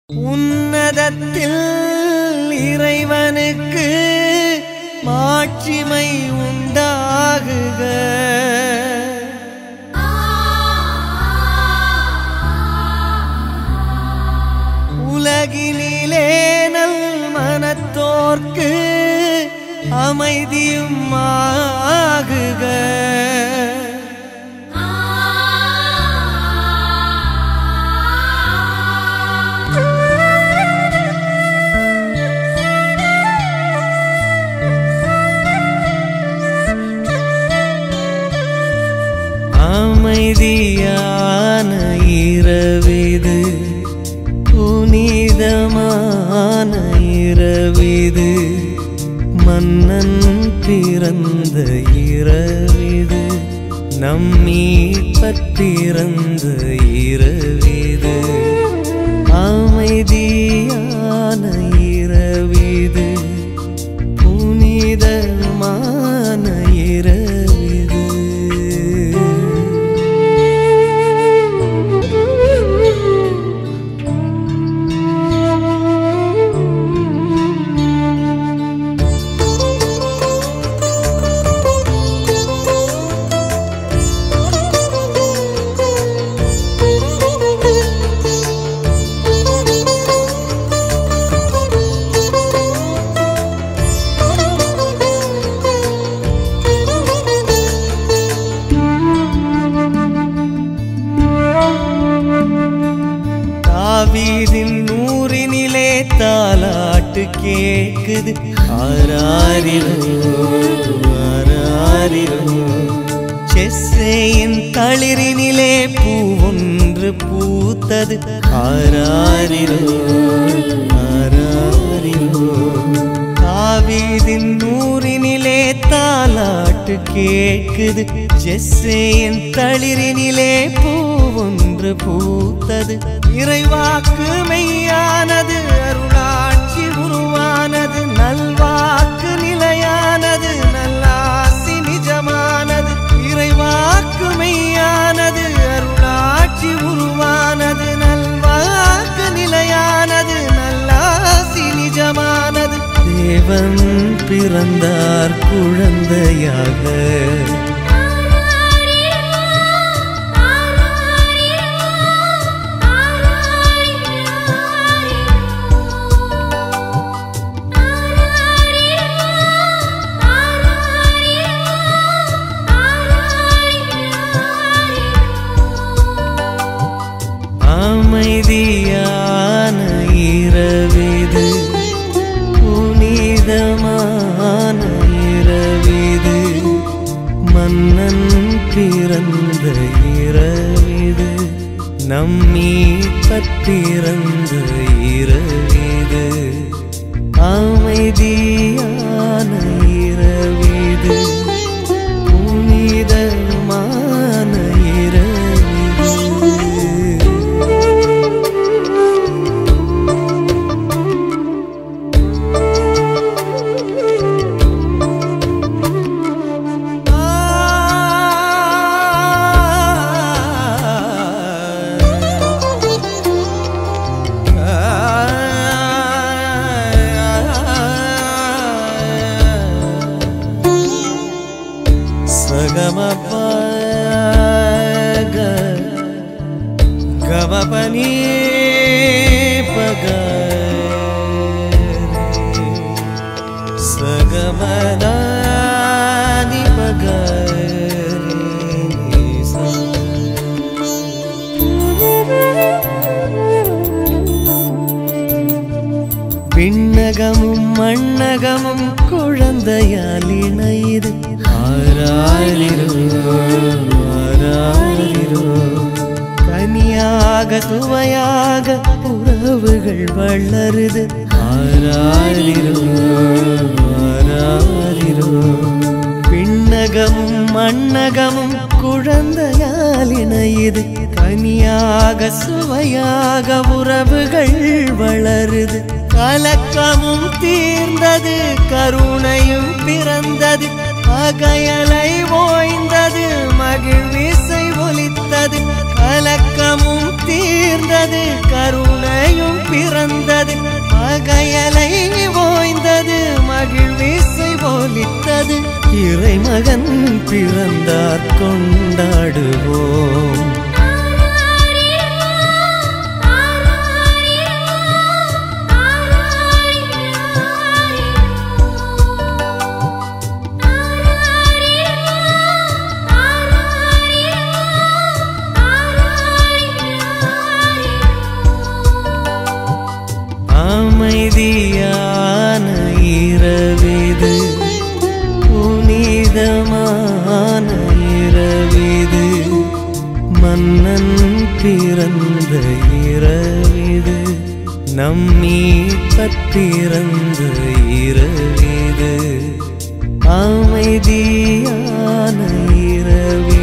உன்னதத்தில் இறைவனுக்கு மாட்சிமை உண்டாகுக உலகினிலே நல் மனத்தோர்க்கு அமைதியும் ஆகுக அமைதியான இரவிது புனிதமான இரவிது மன்னன் பிறந்த இரவிது நம்மீ பிறந்த இரவிது அமைதியான இரவிது புனிதமான இரவிது தாவீதின் நூறினிலே தாலாட்டு கேக்குது ஆராரிரோ ஆராரிரோ செஸ்ஸேயின் தளிரினிலே பூவொன்று பூத்தது ஆராரிரோ ஆராரிரோ தாவீதின் நூறினிலே தாலாட்டு கேட்குது ஜெஸ்ஸேயின் தளிரினிலே பூவொன்று பூத்தது இறைவாக்கு மெய்யானது அருளாட்சி உருவானது நல்வாக்கு நிலையானது நல்லாசி நிஜமானது இறைவாக்கு மெய்யானது அருளாட்சி உருவானது நல்வாக்கு நிலையானது நல்லாசி நிஜமானது தேவன் பிறந்தார் குழந்தையாக அமைதியான இரவிது புனிதமான இரவிது மன்னன் பிறந்த இரவிது நம்மீ பிறந்த இரவிது அமைதியான இரவிது புனிதமான இரவிது சகமபக கமபனி பக சகமதானி பக விண்ணகமும் மண்ணகமும் குழந்தையால் இணையுது ஆராரிரோ ஆராரிரோ கனியாக சுவையாக உறவுகள் வளருது ஆராரிரோ ஆராரிரோ விண்ணகமும் மண்ணகமும் குழந்தையால் இணையுது கனியாக சுவையாக உறவுகள் வளருது கலக்கமும் தீர்ந்தது கருணையும் பிறந்தது அகயலை ஓய்ந்தது மகிழ்விசை ஒலித்தது கலக்கமும் தீர்ந்தது கருணையும் பிறந்தது பிறந்தார் கொண்டாடுவோம் அமைதியான இரவிது புனிதமான இரவிது மன்னன் பிறந்த இரவிது நம்மீ பிறந்த இரவிது அமைதியான இரவிது